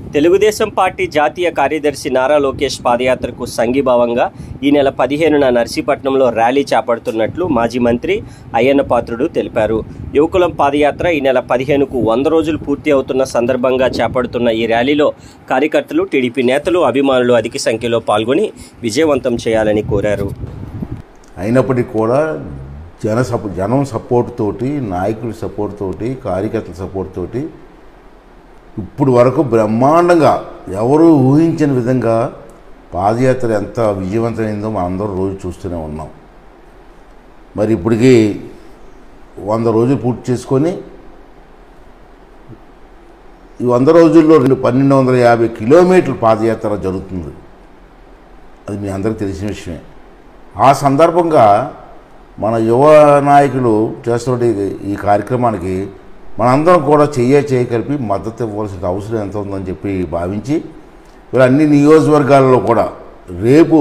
Telugu Desam party జాతీయ కార్యదర్శి నారా లోకేష్ పాదయాత్రకు సంఘీభావంగా ఈ నెల పదిహేనున నర్సీపట్నంలో ర్యాలీ చేపడుతున్నట్లు మాజీ మంత్రి అయ్యన్న పాత్రుడు తెలిపారు యువకులం పాదయాత్ర ఈ నెల పదిహేనుకు వంద రోజులు పూర్తి అవుతున్న సందర్భంగా చేపడుతున్న ఈ ర్యాలీలో కార్యకర్తలు టీడీపీ నేతలు అభిమానులు అధిక సంఖ్యలో పాల్గొని విజయవంతం చేయాలని కోరారు అయినప్పటికీ కూడా జన సపో జనం సపోర్ట్ తోటి నాయకుల సపోర్ట్ తోటి కార్యకర్తల సపోర్ట్ తోటి ఇప్పుడు వరకు బ్రహ్మాండంగా ఎవరు ఊహించని విధంగా పాదయాత్ర ఎంత విజయవంతమైందో మనందరం రోజు చూస్తూనే ఉన్నాం మరి ఇప్పటికీ వంద రోజులు పూర్తి చేసుకొని ఈ వంద రోజుల్లో రెండు పన్నెండు వందల యాభై కిలోమీటర్ల పాదయాత్ర జరుగుతుంది అది మీ అందరికీ తెలిసిన విషయమే ఆ సందర్భంగా మన యువ నాయకులు చేస్తున్న ఈ కార్యక్రమానికి మనందరం కూడా చెయ్య చేయ కలిపి మద్దతు ఇవ్వాల్సిన అవసరం ఎంత ఉందని చెప్పి భావించి ఇలా అన్ని నియోజకవర్గాల్లో కూడా రేపు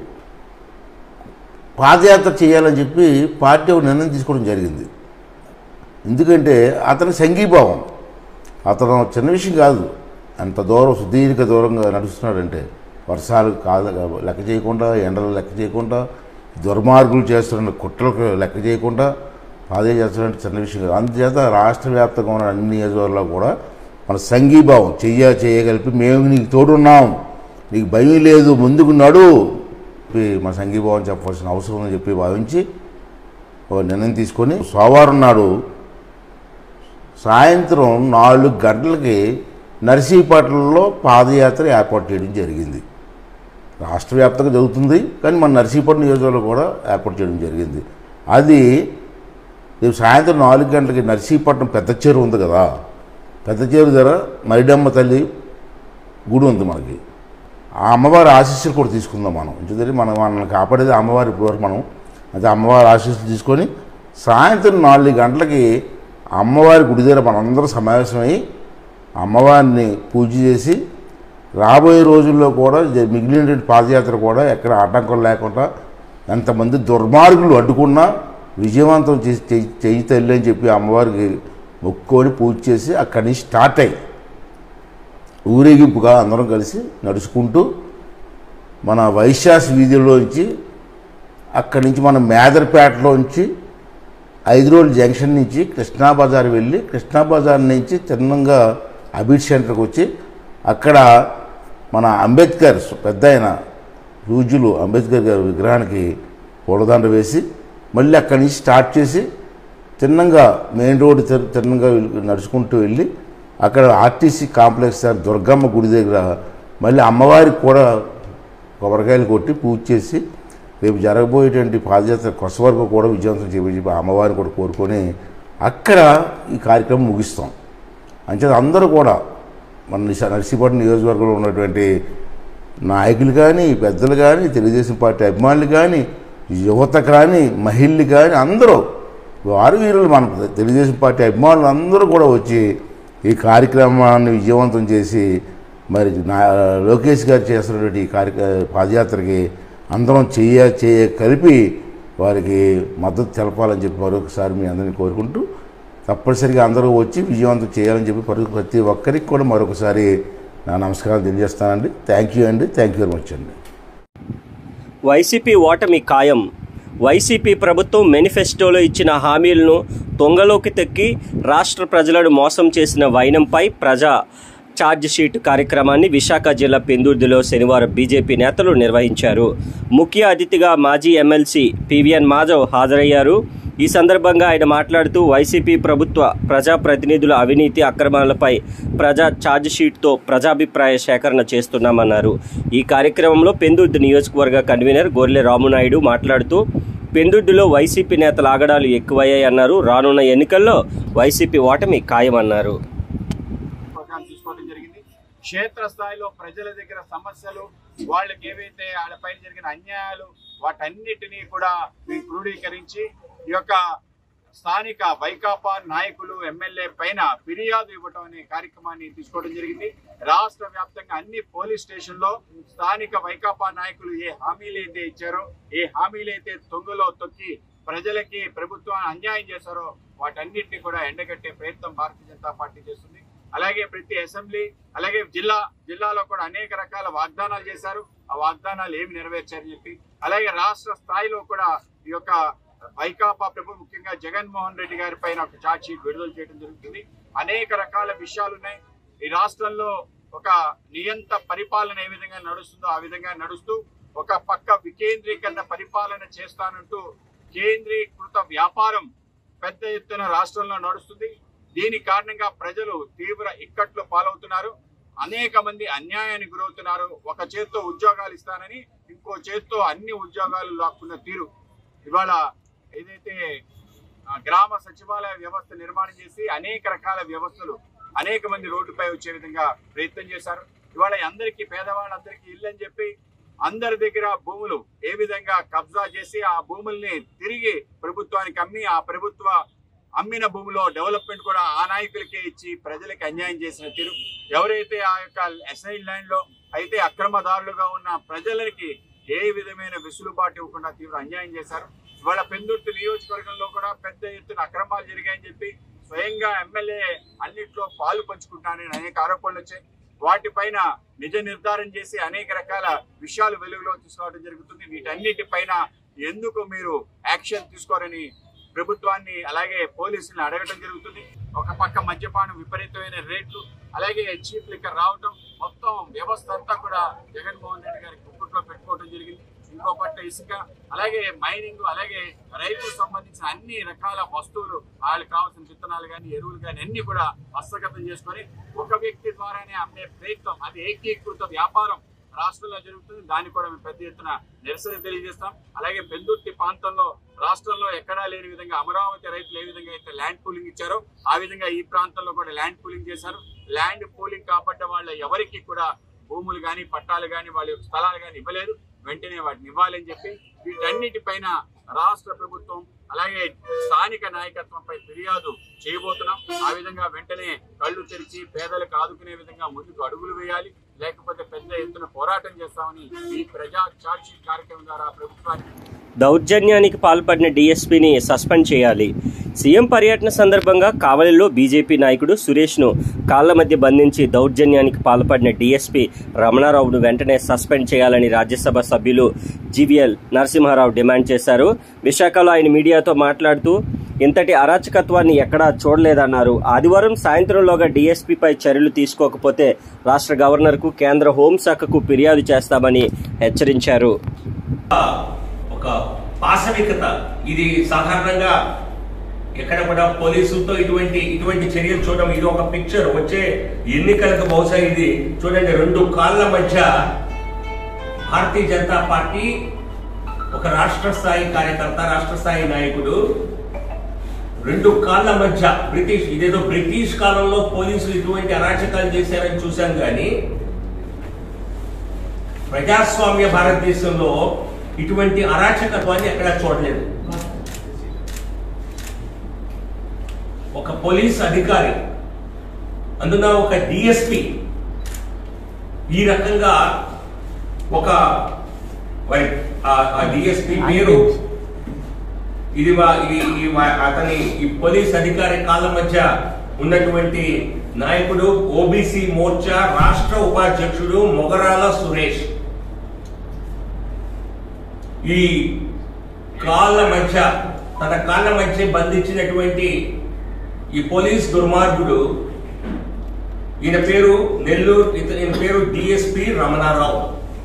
పాదయాత్ర చేయాలని చెప్పి పార్టీ ఒక నిర్ణయం తీసుకోవడం జరిగింది ఎందుకంటే అతని సంఘీభావం అతను చిన్న విషయం కాదు అంత దూరం సుదీర్ఘ దూరంగా నడుస్తున్నాడంటే వర్షాలు కాదు లెక్క చేయకుండా ఎండలు లెక్క చేయకుండా దుర్మార్గులు చేస్తున్న కుట్రలకు లెక్క చేయకుండా పాదయాత్ర అంటే చిన్న విషయం కాదు అందుచేత రాష్ట్ర వ్యాప్తంగా ఉన్న అన్ని నియోజకవర్గాల్లో కూడా మన సంఘీభావం చెయ్య చేయగలిపి మేము నీకు తోడున్నాం నీకు భయం లేదు ముందుకు నడు చెప్పి మన సంఘీభావం చెప్పాల్సిన అవసరం ఉందని చెప్పి భావించి ఒక నిర్ణయం తీసుకొని సోమవారం నాడు సాయంత్రం నాలుగు గంటలకి నర్సీపట్నంలో పాదయాత్ర ఏర్పాటు చేయడం జరిగింది రాష్ట్ర వ్యాప్తంగా జరుగుతుంది కానీ మన నర్సీపట్నం నియోజకవర్గంలో కూడా ఏర్పాటు చేయడం జరిగింది అది రేపు సాయంత్రం నాలుగు గంటలకి నర్సీపట్నం పెద్ద చెరువు ఉంది కదా పెద్ద చెరువు దగ్గర మైడమ్మ తల్లి గుడి ఉంది మనకి ఆ అమ్మవారి ఆశీస్సులు కూడా తీసుకుందాం మనం ఎందుకంటే మనం మనల్ని కాపాడేది అమ్మవారి ఇప్పటివరకు మనం అయితే అమ్మవారి ఆశీస్సులు తీసుకొని సాయంత్రం నాలుగు గంటలకి అమ్మవారి గుడి దగ్గర మనందరం సమావేశమై అమ్మవారిని పూజ చేసి రాబోయే రోజుల్లో కూడా జ- మిగిలినటువంటి పాదయాత్ర కూడా ఎక్కడ ఆటంకం లేకుండా ఎంతమంది దుర్మార్గులు అడ్డుకున్నా విజయవంతం చేసి చెయ్యి- చెయ్యి తల్లి అని చెప్పి అమ్మవారికి మొక్కుకొని పూజ చేసి అక్కడి నుంచి స్టార్ట్ అయ్యి ఊరేగింపుగా అందరం కలిసి నడుచుకుంటూ మన వైశాస్ వీధిలోంచి అక్కడి నుంచి మన మేదర్పేటలోంచి ఐదు రోజుల జంక్షన్ నుంచి కృష్ణా బజార్ వెళ్ళి కృష్ణా బజార్ నుంచి తిన్నంగా అబిడ్ సెంటర్కి వచ్చి అక్కడ మన అంబేద్కర్ పెద్ద ఆయన పూజ్యులు అంబేద్కర్ గారి విగ్రహానికి పూలదండ వేసి మళ్ళీ అక్కడి నుంచి స్టార్ట్ చేసి తిన్నంగా మెయిన్ రోడ్ తిర్- తిన్నంగా వెళ్ళి- నడుచుకుంటూ వెళ్ళి అక్కడ ఆర్టీసీ కాంప్లెక్స్ దగ్గర దుర్గమ్మ గుడి దగ్గర మళ్ళీ అమ్మవారికి కూడా కొబ్బరికాయలు కొట్టి పూజ చేసి రేపు జరగబోయేటువంటి పాదయాత్ర కొస వరకు కూడా విజయవంతం చేయమని చెప్పి అమ్మవారిని కూడా కోరుకొని అక్కడ ఈ కార్యక్రమం ముగిస్తాం అంచేత అందరూ కూడా మన నిశ- నర్సీపట్నం నియోజకవర్గంలో ఉన్నటువంటి నాయకులు కానీ పెద్దలు కానీ తెలుగుదేశం పార్టీ అభిమానులు కానీ యువత కానీ మహిళలు కానీ అందరూ వారు వీరులు మన తెలుగుదేశం పార్టీ అభిమానులు అందరూ కూడా వచ్చి ఈ కార్యక్రమాన్ని విజయవంతం చేసి మరి నా లోకేష్ గారు చేస్తున్నటువంటి ఈ కార్య పాదయాత్రకి అందరం చెయ్య చేయ కలిపి వారికి మద్దతు తెలపాలని చెప్పి మరొకసారి మీ అందరినీ కోరుకుంటూ తప్పనిసరిగా అందరూ వచ్చి విజయవంతం చేయాలని చెప్పి ప్రతి ప్రతి ఒక్కరికి కూడా మరొకసారి నా నమస్కారం తెలియజేస్తానండి థ్యాంక్ యూ అండి థ్యాంక్ యూ వెరీ మచ్ అండి వైసీపీ ఓటమి ఖాయం వైసీపీ ప్రభుత్వం మేనిఫెస్టోలో ఇచ్చిన హామీలను తొంగలోకి తెక్కి రాష్ట్ర ప్రజలను మోసం చేసిన వైనంపై ప్రజా ఛార్జ్ షీట్ కార్యక్రమాన్ని విశాఖ జిల్లా పెందుర్తిలో శనివారం బీజేపీ నేతలు నిర్వహించారు ముఖ్య అతిథిగా మాజీ ఎమ్మెల్సీ పివిఎన్ మాధవ్ హాజరయ్యారు ఈ సందర్భంగా ఆయన మాట్లాడుతూ వైసీపీ ప్రభుత్వ ప్రజాప్రతినిధుల అవినీతి అక్రమాలపై ప్రజా ఛార్జ్ షీట్తో ప్రజాభిప్రాయ సేకరణ చేస్తున్నామన్నారు ఈ కార్యక్రమంలో పెందుర్తి నియోజకవర్గ కన్వీనర్ గొర్రె రామునాయుడు మాట్లాడుతూ పెందుర్తిలో వైసీపీ నేతల ఆగడాలు ఎక్కువయ్యాయన్నారు రానున్న ఎన్నికల్లో వైసీపీ ఓటమి ఖాయమన్నారు ప్రోగ్రాం తీసుకోవడం జరిగింది క్షేత్ర స్థాయిలో ప్రజల దగ్గర సమస్యలు వాళ్ళకి ఏవైతే వాళ్ళపైన జరిగిన అన్యాయాలు వాటన్నిటినీ కూడా మేము క్రోడీకరించి ఈ యొక్క స్థానిక వైకాపా నాయకులు ఎమ్మెల్యే పైన ఫిర్యాదు ఇవ్వటం అనే కార్యక్రమాన్ని తీసుకోవడం జరిగింది రాష్ట్ర వ్యాప్తంగా అన్ని పోలీస్ స్టేషన్లో స్థానిక వైకాపా నాయకులు ఏ హామీలు అయితే ఇచ్చారో ఏ హామీలు అయితే తొంగలో తొక్కి ప్రజలకి ప్రభుత్వం అన్యాయం చేశారో వాటన్నిటిని కూడా ఎండగట్టే ప్రయత్నం భారతీయ జనతా పార్టీ చేస్తుంది అలాగే ప్రతి అసెంబ్లీ అలాగే జిల్లా జిల్లాలో కూడా అనేక రకాల వాగ్దానాలు చేశారు ఆ వాగ్దానాలు ఏమి నెరవేర్చారని చెప్పి అలాగే రాష్ట్ర స్థాయిలో కూడా ఈ యొక్క వైకాపా ప్రభు ముఖ్యంగా జగన్మోహన్ రెడ్డి గారి పైన ఒక చార్జ్ షీట్ విడుదల చేయడం జరుగుతుంది అనేక రకాల విషయాలు ఉన్నాయి ఈ రాష్ట్రంలో ఒక నియంత పరిపాలన ఏ విధంగా నడుస్తుందో ఆ విధంగా నడుస్తూ ఒక పక్క వికేంద్రీకరణ పరిపాలన చేస్తానంటూ కేంద్రీకృత వ్యాపారం పెద్ద ఎత్తున రాష్ట్రంలో నడుస్తుంది దీని కారణంగా ప్రజలు తీవ్ర ఇక్కట్లు పాలవుతున్నారు అనేక మంది అన్యాయానికి గురవుతున్నారు ఒక చేత్తో ఉద్యోగాలు ఇస్తానని ఇంకో చేత్తో అన్ని ఉద్యోగాలు లాక్కున్న తీరు ఇవాళ ఏదైతే ఆ, గ్రామ సచివాలయ వ్యవస్థ నిర్మాణం చేసి అనేక రకాల వ్యవస్థలు అనేక మంది రోడ్డుపై వచ్చే విధంగా ప్రయత్నం చేశారు ఇవాళ అందరికీ పేదవాళ్ళందరికీ ఇల్లు అని చెప్పి అందరి దగ్గర భూములు ఏ విధంగా కబ్జా చేసి ఆ భూముల్ని తిరిగి ప్రభుత్వానికి అమ్మి ఆ ప్రభుత్వ అమ్మిన భూమిలో డెవలప్మెంట్ కూడా ఆ నాయకులకే ఇచ్చి ప్రజలకు అన్యాయం చేసిన తీరు ఎవరైతే ఆ యొక్క అసైన్ ల్యాండ్ లో అయితే అక్రమదారులుగా ఉన్న ప్రజలకి ఏ విధమైన వెసులుబాటు ఇవ్వకుండా తీవ్ర అన్యాయం చేశారు ఇవాళ పెందుర్తి నియోజకవర్గంలో కూడా పెద్ద ఎత్తున అక్రమాలు జరిగాయని చెప్పి స్వయంగా ఎమ్మెల్యే అన్నిట్లో పాలు పంచుకుంటానని అనేక ఆరోపణలు వచ్చాయి వాటిపైన నిజ నిర్ధారణ చేసి అనేక రకాల విషయాలు వెలుగులో తీసుకురావడం జరుగుతుంది వీటన్నిటిపైన ఎందుకు మీరు యాక్షన్ తీసుకోరని ప్రభుత్వాన్ని అలాగే పోలీసుల్ని అడగటం జరుగుతుంది ఒక పక్క మద్యపానం విపరీతమైన రేట్లు అలాగే చీఫ్ లిక్కర్ రావటం మొత్తం వ్యవస్థ అంతా కూడా జగన్మోహన్ రెడ్డి గారి గుప్పట్లో పెట్టుకోవడం జరిగింది ఇంకో పట్ల ఇసుక అలాగే మైనింగ్ అలాగే రైతులకు సంబంధించిన అన్ని రకాల వస్తువులు వాళ్ళకి కావాల్సిన విత్తనాలు కానీ ఎరువులు కానీ అన్ని కూడా హస్తగతం చేసుకొని ఒక వ్యక్తి ద్వారానే అమ్మే ప్రయత్నం అది ఏకీకృత వ్యాపారం రాష్ట్రంలో జరుగుతుంది దాన్ని కూడా మేము పెద్ద ఎత్తున నిరసన తెలియజేస్తాం అలాగే పెందుర్తి ప్రాంతంలో రాష్ట్రంలో ఎక్కడా లేని విధంగా అమరావతి రైతులు ఏ విధంగా అయితే ల్యాండ్ పూలింగ్ ఇచ్చారో ఆ విధంగా ఈ ప్రాంతంలో కూడా ల్యాండ్ పూలింగ్ చేశారు ల్యాండ్ పూలింగ్ కాబట్ట వాళ్ళ ఎవరికి కూడా భూములు కానీ పట్టాలు కానీ వాళ్ళ యొక్క స్థలాలు కానీ ఇవ్వలేదు వెంటనే వాటిని ఇవ్వాలని చెప్పి వీటన్నిటిపైన రాష్ట్ర ప్రభుత్వం అలాగే స్థానిక నాయకత్వంపై ఫిర్యాదు చేయబోతున్నాం ఆ విధంగా వెంటనే కళ్ళు తెరిచి పేదలకు ఆదుకునే విధంగా ముందుకు అడుగులు వేయాలి లేకపోతే పెద్ద ఎత్తున పోరాటం చేస్తామని ఈ ప్రజా చార్జ్షీట్ కార్యక్రమం ద్వారా ప్రభుత్వానికి దౌర్జన్యానికి పాల్పడిన డీఎస్పీని సస్పెండ్ చేయాలి సీఎం పర్యటన సందర్భంగా కావలిలో బీజేపీ నాయకుడు సురేష్ను కాళ్ల మధ్య బంధించి దౌర్జన్యానికి పాల్పడిన డీఎస్పీ రమణారావును వెంటనే సస్పెండ్ చేయాలని రాజ్యసభ సభ్యులు జీవీఎల్ నరసింహారావు డిమాండ్ చేశారు విశాఖలో ఆయన మీడియాతో మాట్లాడుతూ ఇంతటి అరాచకత్వాన్ని ఎక్కడా చూడలేదన్నారు ఆదివారం సాయంత్రంలోగా డీఎస్పీపై చర్యలు తీసుకోకపోతే రాష్ట్ర గవర్నర్కు కేంద్ర హోంశాఖకు ఫిర్యాదు చేస్తామని హెచ్చరించారు ఒక పాశవికత ఇది సాధారణంగా ఎక్కడ కూడా పోలీసులతో ఇటువంటి ఇటువంటి చర్యలు చూడడం ఇది ఒక పిక్చర్ వచ్చే ఎన్నికలకు బహుశా ఇది చూడండి రెండు కాళ్ళ మధ్య భారతీయ జనతా పార్టీ ఒక రాష్ట్ర స్థాయి కార్యకర్త రాష్ట్ర స్థాయి నాయకుడు రెండు కాళ్ళ మధ్య బ్రిటిష్ ఇదేదో బ్రిటిష్ కాలంలో పోలీసులు ఇటువంటి అరాచకాలు చేశారని చూశాం కానీ ప్రజాస్వామ్య భారతదేశంలో ఇటువంటి అరాచకత్వాన్ని ఎక్కడా చూడలేదు ఒక పోలీస్ అధికారి అందున ఒక డిఎస్పి ఈ రకంగా ఒక వై- ఆ- ఆ డిఎస్పి పేరు ఇది వా- ఈ- ఈ వా- అతని ఈ పోలీస్ అధికారి కాళ్ళ మధ్య ఉన్నటువంటి నాయకుడు ఓబీసీ మోర్చా రాష్ట్ర ఉపాధ్యక్షుడు మొగరాల సురేష్ ఈ కాళ్ళ మధ్య తన కాళ్ళ మధ్య బంధించినటువంటి ఈ పోలీస్ దుర్మార్గుడు ఈయన పేరు నెల్లూరు ఇతని ఈయన పేరు డిఎస్పి రమణారావు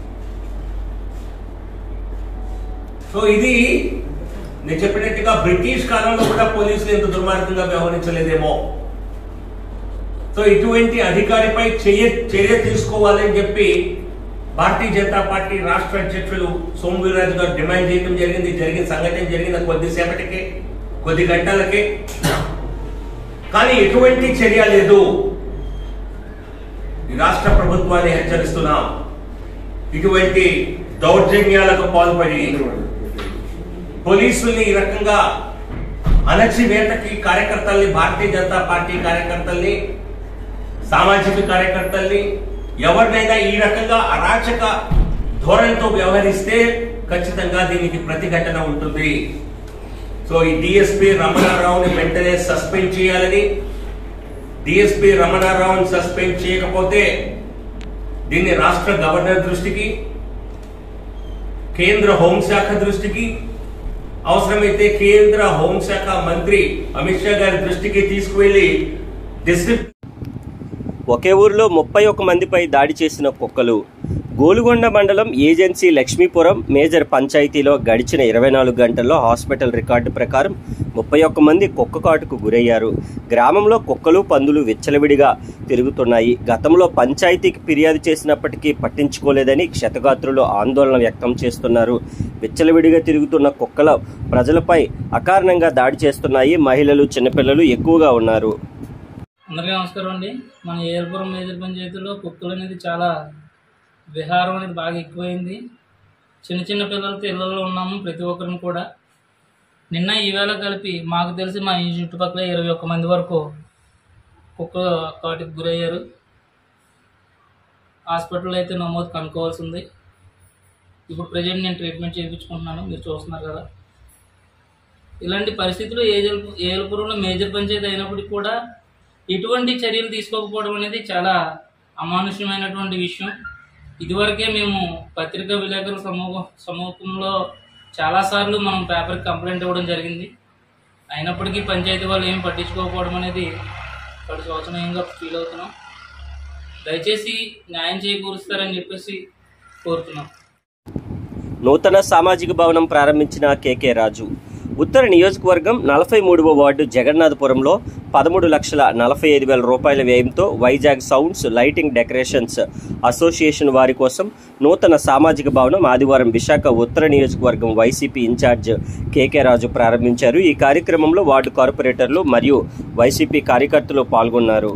సో ఇది నేను చెప్పినట్టుగా బ్రిటిష్ కాలంలో కూడా పోలీసులు ఇంత దుర్మార్గంగా వ్యవహరించలేదేమో సో ఇటువంటి అధికారిపై చర్య చర్య తీసుకోవాలని చెప్పి భారతీయ జనతా పార్టీ రాష్ట్ర అధ్యక్షులు సోము వీర్రాజు గారు డిమాండ్ చేయడం జరిగింది జరిగిన సంఘటన జరిగిన కొద్దిసేపటికే కొద్ది గంటలకే కానీ ఎటువంటి చర్య లేదు ఈ రాష్ట్ర ప్రభుత్వాన్ని హెచ్చరిస్తున్నాం ఇటువంటి దౌర్జన్యాలకు పాల్పడి పోలీసుల్ని ఈ రకంగా అణచివేతకి కార్యకర్తల్ని భారతీయ జనతా పార్టీ కార్యకర్తల్ని సామాజిక కార్యకర్తల్ని ఎవరినైనా ఈ రకంగా అరాచక ధోరణితో వ్యవహరిస్తే ఖచ్చితంగా దీనికి ప్రతిఘటన ఉంటుంది సో ఈ డిఎస్పీ రమణారావుని వెంటనే సస్పెండ్ చేయాలని డిఎస్పి రమణారావుని సస్పెండ్ చేయకపోతే దీన్ని రాష్ట్ర గవర్నర్ దృష్టికి కేంద్ర హోంశాఖ దృష్టికి అవసరమైతే కేంద్ర హోంశాఖ మంత్రి అమిత్ షా గారి దృష్టికి తీసుకువెళ్లి డిస్ట్రిక్ట్ ఒకే ఊరిలో ముప్పై ఒక్క మందిపై దాడి చేసిన కుక్కలు గోలుగొండ మండలం ఏజెన్సీ లక్ష్మీపురం మేజర్ పంచాయతీలో గడిచిన ఇరవై నాలుగు గంటల్లో హాస్పిటల్ రికార్డు ప్రకారం ముప్పై ఒక్క మంది కుక్క కాటుకు గురయ్యారు గ్రామంలో కుక్కలు పందులు విచ్చలవిడిగా తిరుగుతున్నాయి గతంలో పంచాయతీకి ఫిర్యాదు చేసినప్పటికీ పట్టించుకోలేదని క్షతగాత్రులు ఆందోళన వ్యక్తం చేస్తున్నారు విచ్చలవిడిగా తిరుగుతున్న కుక్కల ప్రజలపై అకారణంగా దాడి చేస్తున్నాయి మహిళలు చిన్నపిల్లలు ఎక్కువగా ఉన్నారు అందరికీ నమస్కారం అండి మన ఏర్పురం మేజర్ పంచాయతీలో కుక్కలు అనేది చాలా విహారం అనేది బాగా ఎక్కువైంది చిన్న చిన్న పిల్లలతో ఇళ్ళల్లో ఉన్నాము ప్రతి ఒక్కరిని కూడా నిన్న ఈవేళ కలిపి మాకు తెలిసి మా ఈ చుట్టుపక్కల ఇరవై ఒక్క మంది వరకు కుక్క కాటికి గురయ్యారు హాస్పిటల్లో అయితే నమోదు కనుక్కోవాల్సి ఉంది ఇప్పుడు ప్రజెంట్ నేను ట్రీట్మెంట్ చేయించుకుంటున్నాను మీరు చూస్తున్నారు కదా ఇలాంటి పరిస్థితులు ఏజల్ ఏలపురంలో మేజర్ పంచాయతీ అయినప్పటికీ కూడా ఎటువంటి చర్యలు తీసుకోకపోవడం అనేది చాలా అమానుష్యమైనటువంటి విషయం ఇదివరకే మేము పత్రికా విలేకరుల సమూహ సమూహంలో చాలాసార్లు మనం పేపర్కి కంప్లైంట్ ఇవ్వడం జరిగింది అయినప్పటికీ పంచాయతీ వాళ్ళు ఏం పట్టించుకోకపోవడం అనేది చాలా శోచనీయంగా ఫీల్ అవుతున్నాం దయచేసి న్యాయం చేకూరుస్తారని చెప్పేసి కోరుతున్నాం నూతన సామాజిక భవనం ప్రారంభించిన కేకే రాజు ఉత్తర నియోజకవర్గం నలభై మూడవ వార్డు జగన్నాథపురంలో పదమూడు లక్షల నలభై ఐదు వేల రూపాయల వ్యయంతో Vizag sounds lighting decorations association వారి కోసం నూతన సామాజిక భవనం ఆదివారం విశాఖ ఉత్తర నియోజకవర్గం వైసీపీ ఇన్ఛార్జ్ కేకే రాజు ప్రారంభించారు ఈ కార్యక్రమంలో వార్డు కార్పొరేటర్లు మరియు వైసీపీ కార్యకర్తలు పాల్గొన్నారు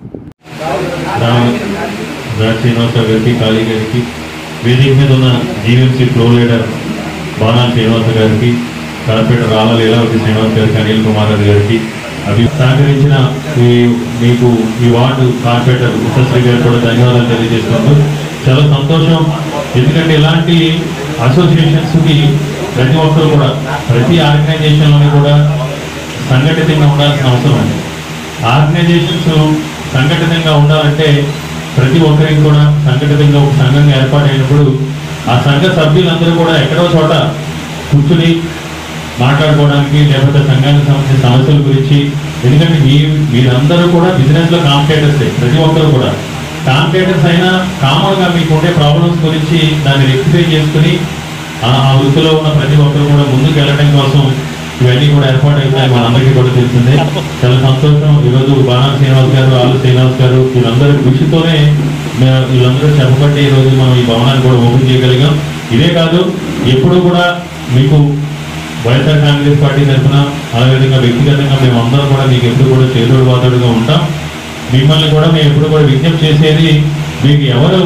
రామ్ రాజ్ శ్రీనివాసరావు గారికి కాళీ గారికి వేదిక మీద ఉన్న జీవీఎంసీ ఫ్లోర్ లీడర్ బాణాల శ్రీనివాస గారికి కార్పొరేటర్ రాళ్ళ లీలావతి శ్రీనివాస్ గారికి అనిల్ కుమార్ రెడ్డి గారికి అవి సహకరించిన ఈ మీకు ఈ వార్డు కార్పొరేటర్ ఉషశ్రీ గారు కూడా ధన్యవాదాలు తెలియజేస్తున్నాను చాలా సంతోషం ఎందుకంటే ఇలాంటి అసోసియేషన్స్కి ప్రతి ఒక్కరు కూడా ప్రతి ఆర్గనైజేషన్లోని కూడా సంఘటితంగా ఉండాల్సిన అవసరం ఉంది ఆర్గనైజేషన్స్ సంఘటితంగా ఉండాలంటే ప్రతి ఒక్కరికి కూడా సంఘటితంగా ఒక సంఘంగా ఏర్పాటైనప్పుడు ఆ సంఘ సభ్యులందరూ కూడా ఎక్కడో చోట కూర్చుని మాట్లాడుకోవడానికి లేకపోతే సంఘానికి సంబంధించిన సమస్యల గురించి ఎందుకంటే మీ మీరందరూ కూడా బిజినెస్ లో కాంపిటేటర్స్ ప్రతి ఒక్కరు కూడా కాంపిటేటర్స్ అయినా కామన్ గా మీకు ఉండే ప్రాబ్లమ్స్ గురించి దాన్ని రెక్టిఫై చేసుకుని ఆ ఆ వృత్తిలో ఉన్న ప్రతి ఒక్కరు కూడా ముందుకు వెళ్ళడం కోసం ఇవన్నీ కూడా ఏర్పాటు అవుతాయి మనందరికీ కూడా తెలిసిందే చాలా సంతోషం ఈరోజు బాణా శ్రీనివాస్ గారు ఆలు శ్రీనివాస్ గారు వీళ్ళందరి కృషితోనే మే- వీళ్ళందరూ చెప్పబట్టి ఈ రోజు మనం ఈ భవనాన్ని కూడా ఓపెన్ చేయగలిగాం ఇదే కాదు ఎప్పుడు కూడా మీకు వైఎస్ఆర్ కాంగ్రెస్ పార్టీ తరఫున అదేవిధంగా వ్యక్తిగతంగా మేము అందరం కూడా మీకు ఎప్పుడు కూడా చేదోడు వాదోడుగా ఉంటాం మిమ్మల్ని కూడా మేము ఎప్పుడు కూడా విజ్ఞప్తి చేసేది మీకు ఎవరు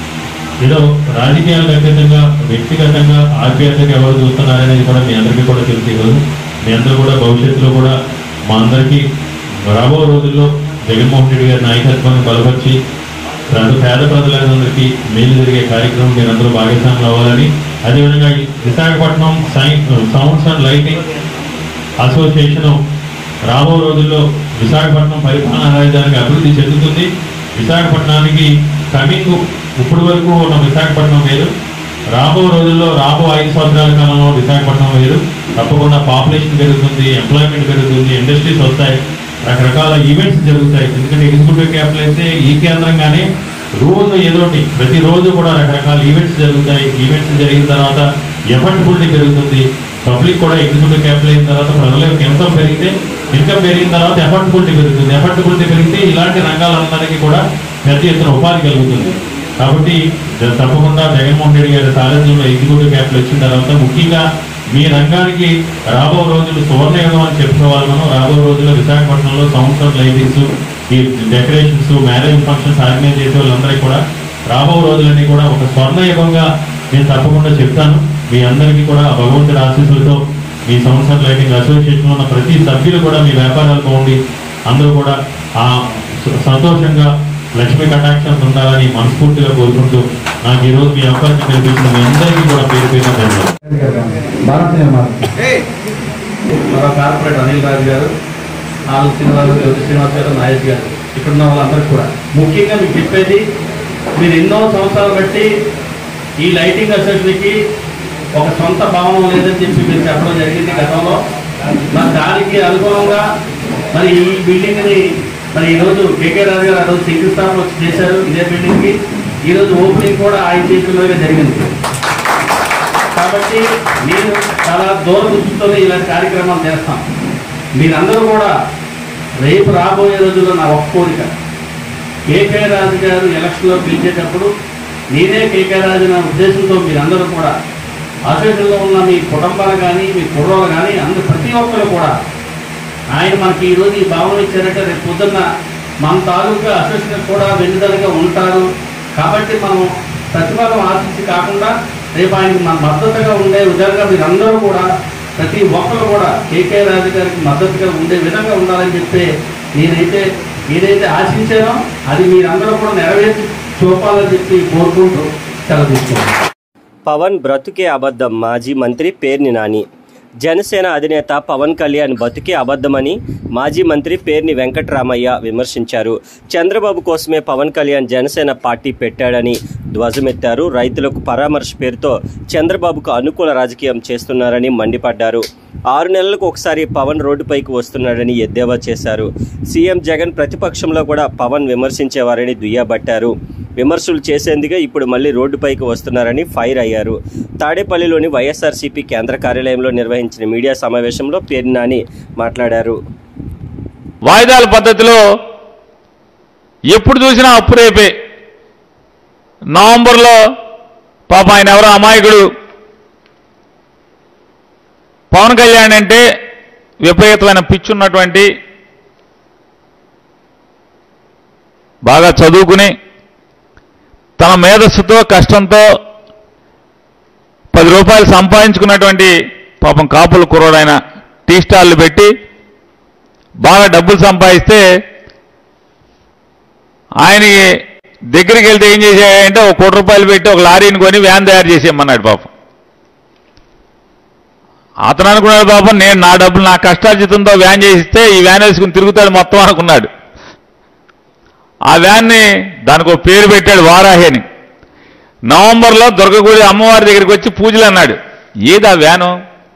ఏదో రాజకీయాలకు అతీతంగా వ్యక్తిగతంగా ఆప్యాయతగా ఎవరు చూస్తున్నారనేది కూడా మీ అందరికీ కూడా తెలిసి ఈరోజు మీ అందరూ కూడా భవిష్యత్తులో కూడా మా అందరికీ రాబో రోజుల్లో జగన్మోహన్ రెడ్డి గారి నాయకత్వాన్ని బలపరిచి ప్రజలు పేద ప్రజలందరికీ మేలు జరిగే కార్యక్రమం మీరందరూ భాగస్వాములు అవ్వాలని అదేవిధంగా ఈ Visakhapatnam Sai sounds and lighting association రాబో రోజుల్లో విశాఖపట్నం పరిపాలనా రాజధానికి అభివృద్ధి చెందుతుంది విశాఖపట్నానికి కమింగ్ ఇప్పటి వరకు ఉన్న విశాఖపట్నం వేరు రాబో రోజుల్లో రాబో ఐదు సంవత్సరాల కాలంలో విశాఖపట్నం వేరు తప్పకుండా పాపులేషన్ పెరుగుతుంది ఎంప్లాయ్మెంట్ పెరుగుతుంది ఇండస్ట్రీస్ వస్తాయి రకరకాల ఈవెంట్స్ జరుగుతాయి ఎందుకంటే ఎగ్జిక్యూటివ్ క్యాపిటల్ అయితే ఈ కేంద్రంగానే రోజు ఏదోటి ప్రతిరోజు కూడా రకరకాల ఈవెంట్స్ జరుగుతాయి ఈవెంట్స్ జరిగిన తర్వాత ఎఫర్టబిలిటీ పెరుగుతుంది పబ్లిక్ కూడా ఎగ్జిక్యూటివ్ క్యాపిటల్ అయిన తర్వాత ప్రజల యొక్క ఇన్కమ్ పెరిగితే ఇన్కమ్ పెరిగిన తర్వాత ఎఫర్టబిలిటీ పెరుగుతుంది ఎఫర్టబిలిటీ పెరిగితే ఇలాంటి రంగాలందరికీ కూడా పెద్ద ఎత్తున ఉపాధి కలుగుతుంది కాబట్టి జ- తప్పకుండా జగన్మోహన్ రెడ్డి గారి సారథ్యంలో ఎగ్జిక్యూటివ్ క్యాపిటల్ వచ్చిన తర్వాత ముఖ్యంగా మీ రంగానికి రాబో రోజులు సువర్ణయుగం అని చెప్పుకోవాలి మనం రాబో రోజుల్లో విశాఖపట్నంలో సంవత్సరం లైటింగ్స్ ఈ డెకరేషన్స్ మ్యారేజ్ ఫంక్షన్స్ ఆర్గనైజ్ చేసే వాళ్ళందరికీ కూడా రాబో రోజులన్నీ కూడా ఒక స్వర్ణయుగంగా నేను తప్పకుండా చెప్తాను మీ అందరికీ కూడా ఆ భగవంతుడి ఆశీస్సులతో మీ సంవత్సరం లైటింగ్ అసోసియేషన్ ఉన్న ప్రతి సభ్యులు కూడా మీ వ్యాపారాలు బాగుండి అందరూ కూడా ఆ స- సంతోషంగా లక్ష్మీ కటాక్షం ఉండాలని మనస్ఫూర్తిగా కోరుకుంటూ నాకు ఈరోజు మీ అవకాశం కల్పించిన మీ అందరికీ కూడా పేరు పేరు ధన్యవాదాలు మరో కార్పొరేట్ అనిల్ రాజు గారు ఆలు శ్రీనివాస్ శ్రీనివాస్ గారు నాయక్ గారు ఇక్కడ ఉన్న వాళ్ళందరికీ కూడా ముఖ్యంగా మీకు చెప్పేది మీరు ఎన్నో సంవత్సరాలు బట్టి ఈ లైటింగ్ అసోసియేషన్కి ఒక సొంత భవనం లేదని చెప్పి మీరు చెప్పడం జరిగింది గతంలో మరి దానికి అనుగుణంగా మరి ఈ బిల్డింగ్ని మరి ఈరోజు కేకే రాజు గారు ఆ రోజు శంకుస్థాపన వచ్చి చేశారు ఇదే బిల్డింగ్కి ఈరోజు ఓపెనింగ్ కూడా ఆయన చేతుల్లోనే జరిగింది కాబట్టి నేను చాలా దూరదృష్టితో ఇలాంటి కార్యక్రమాలు చేస్తాం మీరందరూ కూడా రేపు రాబోయే రోజుల్లో నా ఒక్క కోరిక కేకే రాజు గారు ఎలక్షన్లో పిలిచేటప్పుడు నేనే కేకే రాజు నా ఉద్దేశంతో మీరందరూ కూడా అసోసియేషన్లో ఉన్న మీ కుటుంబాలు కానీ మీ కుర్రోలు కానీ అందరు ప్రతి ఒక్కరు కూడా ఆయన మనకి ఈరోజు ఈ భావన ఇచ్చారంటే రేపు పొద్దున్న మన తాలూకా అసోసియేషన్ కూడా వెన్నుదలుగా ఉంటారు కాబట్టి మనం ప్రతిఫలం ఆశించి కాకుండా రేపు ఆయనకి మన మద్దతుగా ఉండే విధంగా మీరందరూ కూడా ప్రతి ఒక్కరు కూడా కేకే రాజు గారికి మద్దతుగా ఉండే విధంగా ఉండాలని చెప్పి నేనైతే ఏదైతే ఆశించానో అది మీరందరూ కూడా నెరవేర్చి చూపాలని చెప్పి కోరుకుంటూ సెలవు తీసుకుంటాను పవన్ బ్రతుకే అబద్ధం మాజీ మంత్రి పేర్ని నాని జనసేన అధినేత పవన్ కళ్యాణ్ బతుకే అబద్ధమని మాజీ మంత్రి పేర్ని వెంకటరామయ్య విమర్శించారు చంద్రబాబు కోసమే పవన్ కళ్యాణ్ జనసేన పార్టీ పెట్టాడని ధ్వజమెత్తారు రైతులకు పరామర్శ పేరుతో చంద్రబాబుకు అనుకూల రాజకీయం చేస్తున్నారని మండిపడ్డారు ఆరు నెలలకు ఒకసారి పవన్ రోడ్డుపైకి వస్తున్నాడని ఎద్దేవా చేశారు సీఎం జగన్ ప్రతిపక్షంలో కూడా పవన్ విమర్శించేవారని దుయ్యబట్టారు విమర్శలు చేసేందుకే ఇప్పుడు మళ్ళీ రోడ్డుపైకి వస్తున్నారని ఫైర్ అయ్యారు తాడేపల్లిలోని వైఎస్ఆర్సీపీ కేంద్ర కార్యాలయంలో నిర్వహించిన మీడియా సమావేశంలో పేర్ని నాని మాట్లాడారు వాయిదాల పద్ధతిలో ఎప్పుడు చూసినా అప్పు రేపే నవంబర్లో పాప ఆయన ఎవరో అమాయకుడు పవన్ కళ్యాణ్ అంటే విపరీతమైన పిచ్చున్నటువంటి బాగా చదువుకుని తన మేధస్సుతో కష్టంతో పది రూపాయలు సంపాదించుకున్నటువంటి పాపం కాపులు కుర్రోడైన టీ స్టాల్లు పెట్టి బాగా డబ్బులు సంపాదిస్తే ఆయనకి దగ్గరికి వెళ్తే ఏం చేశాడంటే ఒక కోటి రూపాయలు పెట్టి ఒక లారీని కొని వ్యాన్ తయారు చేసేయమన్నాడు పాపం అతను అనుకున్నాడు పాపం నేను నా డబ్బులు నా కష్టార్జితంతో వ్యాన్ చేసిస్తే ఈ వ్యాన్ వేసుకుని తిరుగుతాడు మొత్తం అనుకున్నాడు ఆ వ్యాన్ని దానికి ఒక పేరు పెట్టాడు వారాహి అని నవంబర్లో దుర్గగుడి అమ్మవారి దగ్గరికి వచ్చి పూజలు అన్నాడు ఏది ఆ వ్యాను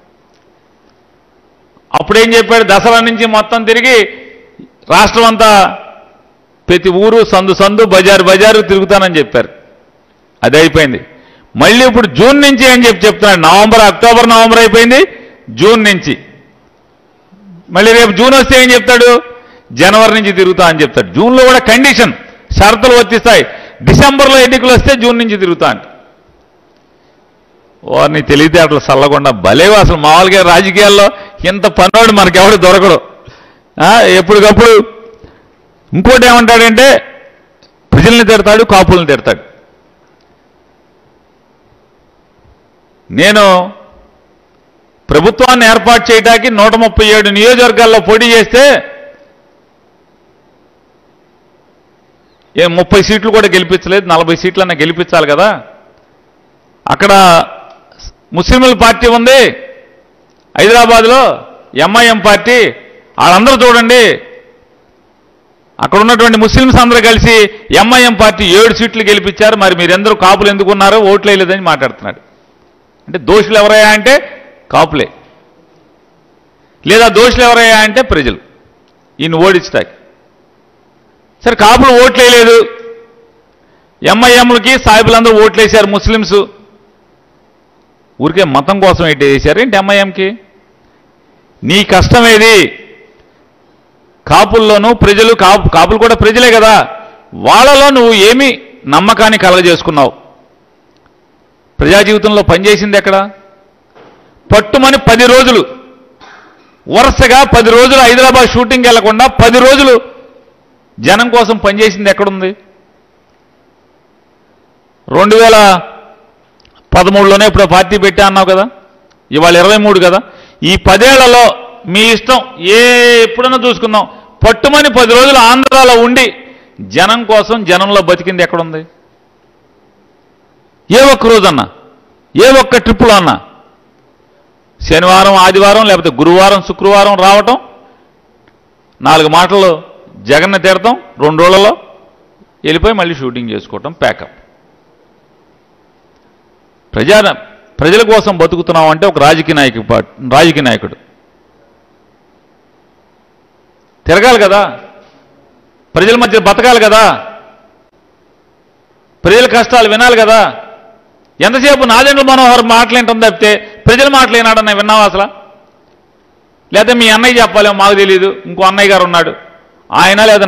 అప్పుడేం చెప్పాడు దసరా నుంచి మొత్తం తిరిగి రాష్ట్రం అంతా ప్రతి ఊరు సందు సందు బజారు బజారు తిరుగుతానని చెప్పారు అది అయిపోయింది మళ్ళీ ఇప్పుడు జూన్ నుంచి అని చెప్పి చెప్తున్నాడు నవంబర్ అక్టోబర్ నవంబర్ అయిపోయింది జూన్ నుంచి మళ్ళీ రేపు జూన్ వస్తే ఏం చెప్తాడు జనవరి నుంచి తిరుగుతా అని చెప్తాడు జూన్లో కూడా కండిషన్ షరతులు వర్తిస్తాయి డిసెంబర్లో ఎన్నికలు వస్తే జూన్ నుంచి తిరుగుతా అంట వారిని తెలివితేటలు చల్లకుండా భలేవా అసలు మామూలుగా రాజకీయాల్లో ఇంత పనోడు మనకెవడు దొరకడు ఆ, ఎప్పటికప్పుడు ఇంకోటి ఏమంటాడంటే ప్రజల్ని తిడతాడు కాపుల్ని తిడతాడు నేను ప్రభుత్వాన్ని ఏర్పాటు చేయడానికి నూట ముప్పై ఏడు నియోజకవర్గాల్లో పోటీ చేస్తే ఏ ముప్పై సీట్లు కూడా గెలిపించలేదు నలభై సీట్లన్నా గెలిపించాలి కదా అక్కడ ముస్లింల పార్టీ ఉంది హైదరాబాద్లో ఎంఐఎం పార్టీ వాళ్ళందరూ చూడండి అక్కడ ఉన్నటువంటి ముస్లింస్ అందరూ కలిసి ఎంఐఎం పార్టీ ఏడు సీట్లు గెలిపించారు మరి మీరెందరూ కాపులు ఎందుకున్నారో ఓట్లు వేయలేదని మాట్లాడుతున్నాడు అంటే దోషులు ఎవరయ్యా అంటే కాపులే లేదా దోషులు ఎవరయ్యా అంటే ప్రజలు ఈయన ఓడించటానికి సరే కాపులు ఓట్లు వేయలేదు ఎంఐఎంలకి సాయిబులందరూ ఓట్లు వేశారు ముస్లిమ్స్ ఊరికే మతం కోసం ఏంటి వేశారు ఏంటి ఎంఐఎంకి నీ కష్టం ఏది కాపుల్లోనూ ప్రజలు కాపు కాపులు కూడా ప్రజలే కదా వాళ్ళలో నువ్వు ఏమి నమ్మకాన్ని కలగజేసుకున్నావు ప్రజా జీవితంలో పనిచేసింది ఎక్కడ పట్టుమని పది రోజులు వరుసగా పది రోజులు హైదరాబాద్ షూటింగ్ వెళ్లకుండా పది రోజులు జనం కోసం పనిచేసింది ఎక్కడుంది రెండు వేల పదమూడులోనే ఇప్పుడు పార్టీ పెట్టా అన్నావు కదా ఇవాళ ఇరవై మూడు కదా ఈ పదేళ్లలో మీ ఇష్టం ఏ ఎప్పుడన్నా చూసుకుందాం పట్టుమని పది రోజులు ఆంధ్రాలో ఉండి జనం కోసం జనంలో బతికింది ఎక్కడుంది ఏ ఒక్క రోజన్నా ఏ ఒక్క ట్రిప్పులో అన్నా శనివారం ఆదివారం లేకపోతే గురువారం శుక్రవారం రావటం నాలుగు మాటలు జగన్ని తిడతాం రెండు రోజులలో వెళ్ళిపోయి మళ్ళీ షూటింగ్ చేసుకోవటం ప్యాకప్ ప్రజా ప్రజల కోసం బతుకుతున్నాం అంటే ఒక రాజకీయ నాయకు పా- రాజకీయ నాయకుడు తిరగాలి కదా ప్రజల మధ్య బతకాలి కదా ప్రజల కష్టాలు వినాలి కదా ఎంతసేపు నాదెండ్ల మనోహర్ మాటలేంటుంది తప్పితే ప్రజల మాటలేనాడన్న విన్నావా అసలు లేదా మీ అన్నయ్య చెప్పాలేమో మాకు తెలియదు ఇంకో అన్నయ్య గారు ఉన్నాడు ఆయన లేదా